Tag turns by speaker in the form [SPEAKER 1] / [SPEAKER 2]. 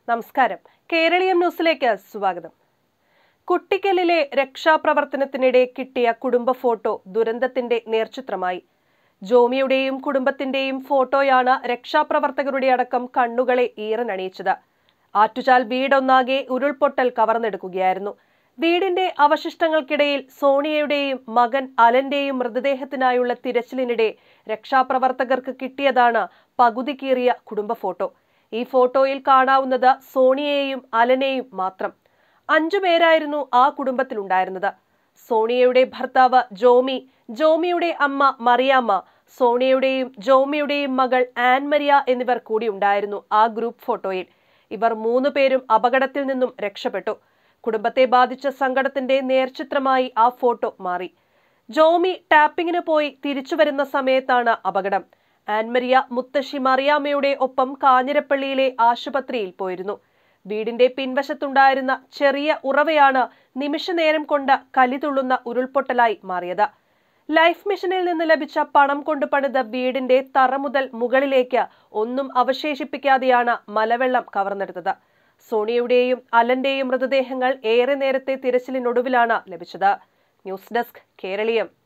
[SPEAKER 1] നമസ്കാരം കേരളീയം ന്യൂസിലേക്ക് സ്വാഗതം കുട്ടിക്കലിലെ രക്ഷാപ്രവർത്തനത്തിനിടെ കിട്ടിയ കുടുംബ ഫോട്ടോ ദുരന്തത്തിന്റെ നേർചിത്രമായി ജോമിയുടെയും കുടുംബത്തിന്റെയും ഫോട്ടോയാണ് രക്ഷാപ്രവർത്തകരുടെ അടക്കം കണ്ണുകളെ ഈറനണിയിച്ചത് ആറ്റുചാൽ വീടൊന്നാകെ ഉരുൾപൊട്ടൽ കവർന്നെടുക്കുകയായിരുന്നു വീടിന്റെ അവശിഷ്ടങ്ങൾക്കിടയിൽ സോണിയയുടെയും മകൻ അലന്റെയും മൃതദേഹത്തിനായുള്ള തിരച്ചിലിനിടെ രക്ഷാപ്രവർത്തകർക്ക് കിട്ടിയതാണ് പകുതി കീറിയ കുടുംബ ഫോട്ടോ ഈ ഫോട്ടോയിൽ കാണാവുന്നത് സോണിയയെയും അലനെയും മാത്രം അഞ്ചു പേരായിരുന്നു ആ കുടുംബത്തിലുണ്ടായിരുന്നത് സോണിയയുടെ ഭർത്താവ് ജോമി ജോമിയുടെ അമ്മ മറിയാമ്മ സോണിയയുടെയും ജോമിയുടെയും മകൾ ആൻമരിയ എന്നിവർ കൂടി ഉണ്ടായിരുന്നു ആ ഗ്രൂപ്പ് ഫോട്ടോയിൽ ഇവർ മൂന്ന് പേരും അപകടത്തിൽ നിന്നും രക്ഷപ്പെട്ടു കുടുംബത്തെ ബാധിച്ച സങ്കടത്തിന്റെ നേർചിത്രമായി ആ ഫോട്ടോ മാറി ജോമി ടാപ്പിങ്ങിന് പോയി തിരിച്ചു വരുന്ന സമയത്താണ് അപകടം ആൻമരിയ മുത്തശ്ശി മറിയാമ്മയുടെ ഒപ്പം കാഞ്ഞിരപ്പള്ളിയിലെ ആശുപത്രിയിൽ പോയിരുന്നു വീടിന്റെ പിൻവശത്തുണ്ടായിരുന്ന ചെറിയ ഉറവയാണ് നിമിഷനേരം കൊണ്ട് കലിതുള്ളുന്ന ഉരുൾപൊട്ടലായി മാറിയത് ലൈഫ് മിഷനിൽ നിന്ന് ലഭിച്ച പണം കൊണ്ട് പണിത വീടിന്റെ തറ മുതൽ മുകളിലേക്ക് ഒന്നും അവശേഷിപ്പിക്കാതെയാണ് മലവെള്ളം കവർന്നെടുത്തത് സോണിയയുടെയും അലന്റെയും മൃതദേഹങ്ങൾ ഏറെ നേരത്തെ തിരച്ചിലിനൊടുവിലാണ് ലഭിച്ചത് ന്യൂസ് ഡെസ്ക് കേരളീയം